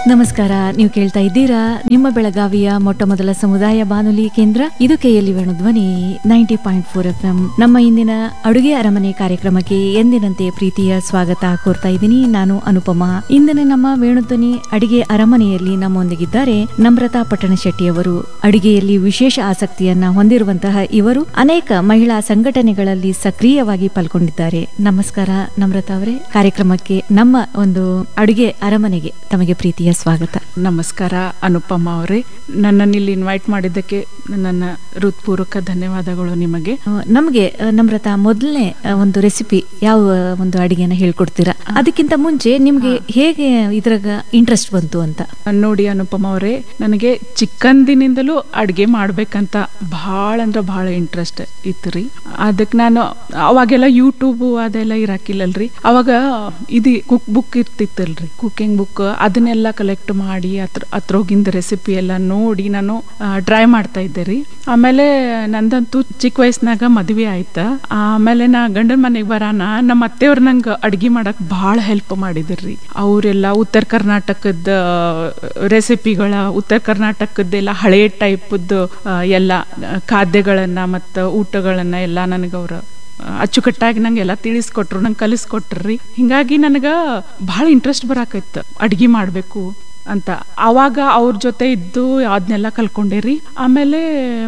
ನಮಸ್ಕಾರ ನೀವು ಕೇಳ್ತಾ ಇದ್ದೀರಾ ನಿಮ್ಮ ಬೆಳಗಾವಿಯ ಮೊಟ್ಟ ಮೊದಲ ಸಮುದಾಯ ಬಾನುಲಿ ಕೇಂದ್ರ ಇದು KLE Venudhwani ninety point four F M ನಮ್ಮ ಇಂದಿನ ಅಡುಗೆ ಅರಮನೆ ಕಾರ್ಯಕ್ರಮಕ್ಕೆ ಎಂದಿನಂತೆ ಪ್ರೀತಿಯ ಸ್ವಾಗತ ಕೋರ್ತಾ ಇದ್ದೀನಿ ನಾನು ಅನುಪಮ ಇಂದಿನ ನಮ್ಮ ವೇಣುಧ್ವನಿ ಅಡಿಗೆ ಅರಮನೆಯಲ್ಲಿ ನಮ್ಮೊಂದಿಗಿದ್ದಾರೆ ನಮ್ರತಾ ಪಟ್ಟಣ ಶೆಟ್ಟಿಯವರು ಅಡಿಗೆಯಲ್ಲಿ ವಿಶೇಷ ಆಸಕ್ತಿಯನ್ನ ಹೊಂದಿರುವಂತಹ ಇವರು ಅನೇಕ ಮಹಿಳಾ ಸಂಘಟನೆಗಳಲ್ಲಿ ಸಕ್ರಿಯವಾಗಿ ಪಾಲ್ಗೊಂಡಿದ್ದಾರೆ ನಮಸ್ಕಾರ ನಮ್ರತಾ ಅವರೇ ಕಾರ್ಯಕ್ರಮಕ್ಕೆ ನಮ್ಮ ಒಂದು ಅಡುಗೆ ಅರಮನೆಗೆ ತಮಗೆ ಪ್ರೀತಿಯ ಸ್ವಾಗತ ನಮಸ್ಕಾರ ಅನುಪಮ ಅವರೇ ನನ್ನನ್ನು ಇಲ್ಲಿ ಇನ್ವೈಟ್ ಮಾಡಿದ್ದಕ್ಕೆ ನನ್ನ ಹೃತ್ಪೂರ್ವಕ ಧನ್ಯವಾದಗಳು ನಿಮಗೆ ಆ, ನಮ್ಗೆ ಆ, ನಮ್ರತಾ ಮೊದಲನೇ ಒಂದು ರೆಸಿಪಿ ಯಾವ ಒಂದು ಅಡಿಗೆನ ಹೇಳ್ಕೊಡ್ತೀರಾ ಅದಕ್ಕಿಂತ ಮುಂಚೆ ನಿಮ್ಗೆ ಹೇಗೆ ಇದ್ರಾಗ ಇಂಟ್ರೆಸ್ಟ್ ಬಂತು ಅಂತ ನೋಡಿ ಅನುಪಮ ಅವರೇ ನನಗೆ ಚಿಕ್ಕಂದಿನಿಂದಲೂ ಅಡುಗೆ ಮಾಡ್ಬೇಕಂತ ಭಾಳ ಅಂದ್ರೆ ಭಾಳ ಇಂಟ್ರೆಸ್ಟ್ ಇತ್ತು ರೀ ಅದಕ್ಕೆ ನಾನು ಅವಾಗೆಲ್ಲ ಯೂಟ್ಯೂಬು ಅದೆಲ್ಲ ಇರಾಕಿಲ್ಲಲ್ರಿ ಅವಾಗ ಇದು ಕುಕ್ ಬುಕ್ ಇರ್ತಿತ್ತಲ್ರಿ ಕುಕಿಂಗ್ ಬುಕ್ ಅದನ್ನೆಲ್ಲ ಕಲೆಕ್ಟ್ ಮಾಡಿ ಅದ್ರ ಅದ್ರೋಗಿಂದ ರೆಸಿಪಿ ಎಲ್ಲ ನೋಡಿ ನಾನು ಟ್ರೈ ಮಾಡ್ತಾ ಇದ್ದೆ ರೀ ಆಮೇಲೆ ನಂದಂತೂ ಚಿಕ್ಕ ವಯಸ್ಸಿನಾಗ ಮದ್ವೆ ಆಯ್ತ ಆಮೇಲೆ ನಾ ಗಂಡನ ಮನೆಗೆ ಬರಾನ ನಮ್ಮ ಅತ್ತೆಯವ್ರು ನಂಗೆ ಅಡ್ಗೆ ಮಾಡಕ್ ಭಾಳ ಹೆಲ್ಪ್ ಮಾಡಿದ್ರಿ ಅವರೆಲ್ಲ ಉತ್ತರ ಕರ್ನಾಟಕದ ರೆಸಿಪಿಗಳ ಉತ್ತರ ಕರ್ನಾಟಕದ್ದೆಲ್ಲ ಹಳೆ ಟೈಪದ್ದು ಎಲ್ಲ ಖಾದ್ಯಗಳನ್ನ ಮತ್ತು ಊಟಗಳನ್ನ ಎಲ್ಲ ನನಗೆ ಅವ್ರ ಅಚ್ಚುಕಟ್ಟಾಗಿ ನಂಗೆ ಎಲ್ಲ ತಿಳಿಸ್ಕೊಟ್ರು ನಂಗೆ ಕಲಿಸ್ಕೊಟ್ರಿ ಹಿಂಗಾಗಿ ನನಗೆ ಭಾಳ ಇಂಟ್ರೆಸ್ಟ್ ಬರಾಕೈತ್ ಅಡ್ಗೆ ಮಾಡಬೇಕು ಅಂತ ಆವಾಗ ಅವ್ರ ಜೊತೆ ಇದ್ದು ಅದನ್ನೆಲ್ಲ ಕಲ್ಕೊಂಡೇರಿ ಆಮೇಲೆ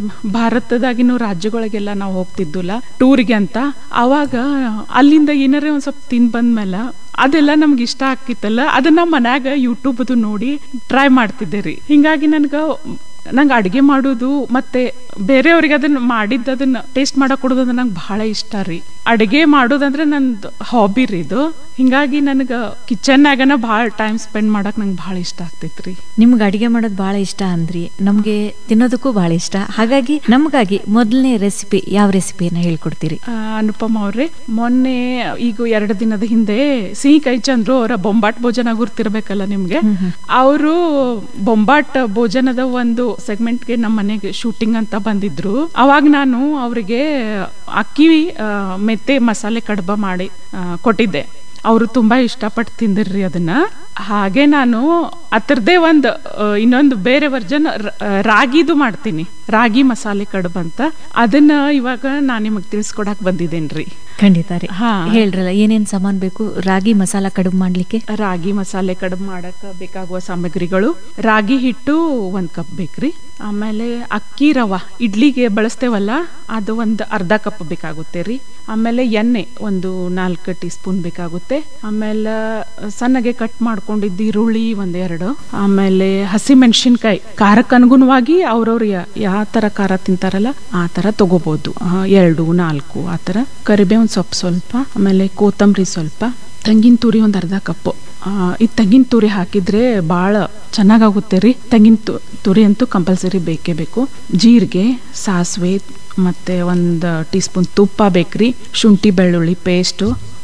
ಭಾರತದಾಗಿನ ರಾಜ್ಯಗಳಿಗೆಲ್ಲ ನಾವು ಹೋಗ್ತಿದ್ದುಲ್ಲ ಟೂರಿಗೆ ಅಂತ ಆವಾಗ ಅಲ್ಲಿಂದ ಏನಾರೇ ಒಂದು ಸ್ವಲ್ಪ ತಿಂದು ಬಂದ್ಮೇಲೆ ಅದೆಲ್ಲ ನಮ್ಗೆ ಇಷ್ಟ ಆಗ್ತಿತ್ತಲ್ಲ ಅದನ್ನ ಮನ್ಯಾಗ ಯೂಟ್ಯೂಬ್ದು ನೋಡಿ ಟ್ರೈ ಮಾಡ್ತಿದ್ದೆ ರೀ ಹಿಂಗಾಗಿ ನನ್ಗೆ ನಂಗೆ ಅಡುಗೆ ಮಾಡೋದು ಮತ್ತೆ ಬೇರೆಯವ್ರಿಗೆ ಅದನ್ನ ಮಾಡಿದ್ದು ಅದನ್ನ ಟೇಸ್ಟ್ ಮಾಡಕ್ ಕೊಡೋದು ಅಂದ್ರೆ ನಂಗೆ ಬಹಳ ಇಷ್ಟ ರೀ ಅಡುಗೆ ಮಾಡೋದಂದ್ರೆ ನಂದು ಹಾಬಿ ರೀ ಇದು ಹಿಂಗಾಗಿ ನನಗೆ ಕಿಚನ್ನಾಗನ ಭಾಳ ಟೈಮ್ ಸ್ಪೆಂಡ್ ಮಾಡಕ್ ನಂಗೆ ಭಾಳ ಇಷ್ಟ ಆಗ್ತೈತ್ರಿ ರೀ ನಿಮ್ಗೆ ಅಡಿಗೆ ಮಾಡೋದು ಬಹಳ ಇಷ್ಟ ಅಂದ್ರಿ ನಮ್ಗೆ ತಿನ್ನೋದಕ್ಕೂ ಬಹಳ ಇಷ್ಟ ಹಾಗಾಗಿ ನಮ್ಗಾಗಿ ಮೊದಲನೇ ರೆಸಿಪಿ ಯಾವ ರೆಸಿಪಿಯನ್ನ ಹೇಳ್ಕೊಡ್ತೀರಿ ಆ, ಅನುಪಮ ಅವ್ರೆ ಮೊನ್ನೆ ಈಗ ಎರಡು ದಿನದ ಹಿಂದೆ ಸಿಹಿ ಕೈ ಚಂದ್ರು ಅವರ ಬೊಂಬಾಟ್ ಭೋಜನ ಗುರ್ತಿರ್ಬೇಕಲ್ಲ ನಿಮ್ಗೆ ಅವರು ಬೊಂಬಾಟ್ ಭೋಜನದ ಒಂದು ಸೆಗ್ಮೆಂಟ್ಗೆ ನಮ್ಮ ಮನೆಗೆ ಶೂಟಿಂಗ್ ಅಂತ ಬಂದಿದ್ರು ಅವಾಗ ನಾನು ಅವರಿಗೆ ಅಕ್ಕಿ ಆ, ಮೆತ್ತೆ ಮಸಾಲೆ ಕಡ್ಬ ಮಾಡಿ ಆ, ಕೊಟ್ಟಿದ್ದೆ ಅವರು ತುಂಬಾ ಇಷ್ಟಪಟ್ಟು ತಿಂದಿರ್ರಿ ಅದನ್ನ ಹಾಗೆ ನಾನು ಅದರದ್ದೇ ಒಂದು ಆ, ಇನ್ನೊಂದು ಬೇರೆ ವರ್ಜನ್ ರಾಗಿದು ಮಾಡ್ತೀನಿ ರಾಗಿ ಮಸಾಲೆ ಕಡುಬು ಅಂತ ಅದನ್ನ ಇವಾಗ ನಾನು ನಿಮಗೆ ತಿಳಿಸ್ಕೊಡಕ್ ಬಂದಿದ್ದೇನ್ರಿ ಖಂಡಿತ ರೀ ಹಾ. ಹೇಳ್ರಲ್ಲ ಏನೇನ್ ಸಾಮಾನ್ ಬೇಕು ರಾಗಿ ಮಸಾಲ ಕಡುಬು ಮಾಡ್ಲಿಕ್ಕೆ ರಾಗಿ ಮಸಾಲೆ ಕಡುಬು ಮಾಡಕ್ ಬೇಕಾಗುವ ಸಾಮಗ್ರಿಗಳು ರಾಗಿ ಹಿಟ್ಟು ಒಂದ್ ಕಪ್ ಬೇಕ್ರಿ ಆಮೇಲೆ ಅಕ್ಕಿ ರವ ಇಡ್ಲಿಗೆ ಬಳಸ್ತೇವಲ್ಲ ಅದು ಒಂದು ಅರ್ಧ ಕಪ್ ಬೇಕಾಗುತ್ತೆ ರೀ ಆಮೇಲೆ ಎಣ್ಣೆ ಒಂದು ನಾಲ್ಕು ಟೀ ಸ್ಪೂನ್ ಬೇಕಾಗುತ್ತೆ ಆಮೇಲೆ ಸಣ್ಣಗೆ ಕಟ್ ಮಾಡ್ಕೊಂಡಿದ್ದ ಈರುಳ್ಳಿ ಒಂದೆರಡು ಆಮೇಲೆ ಹಸಿ ಮೆಣಸಿನ್ಕಾಯಿ ಖಾರಕ್ಕೆ ಅನುಗುಣವಾಗಿ ಅವ್ರವ್ರು ಯಾವ ತರ ಖಾರ ತಿಂತಾರಲ್ಲ ಆ ತರ ತಗೋಬಹುದು ಎರಡು ನಾಲ್ಕು ಆ ತರ ಕರಿಬೇವಿನ ಸೊಪ್ಪು ಸ್ವಲ್ಪ ಆಮೇಲೆ ಕೊತ್ತಂಬರಿ ಸ್ವಲ್ಪ ತೆಂಗಿನ ತುರಿ ಒಂದು ಅರ್ಧ ಕಪ್ಪು ಈ ತೆಂಗಿನ ತುರಿ ಹಾಕಿದ್ರೆ ಭಾಳ ಚೆನ್ನಾಗಾಗುತ್ತೆ ರೀ ತೆಂಗಿನ ತು ತುರಿ ಅಂತೂ ಕಂಪಲ್ಸರಿ ಬೇಕೇ ಬೇಕು ಜೀರಿಗೆ ಸಾಸಿವೆ ಮತ್ತು ಒಂದು ಟೀ ಸ್ಪೂನ್ ತುಪ್ಪ ಬೇಕ್ರಿ ಶುಂಠಿ ಬೆಳ್ಳುಳ್ಳಿ ಪೇಸ್ಟು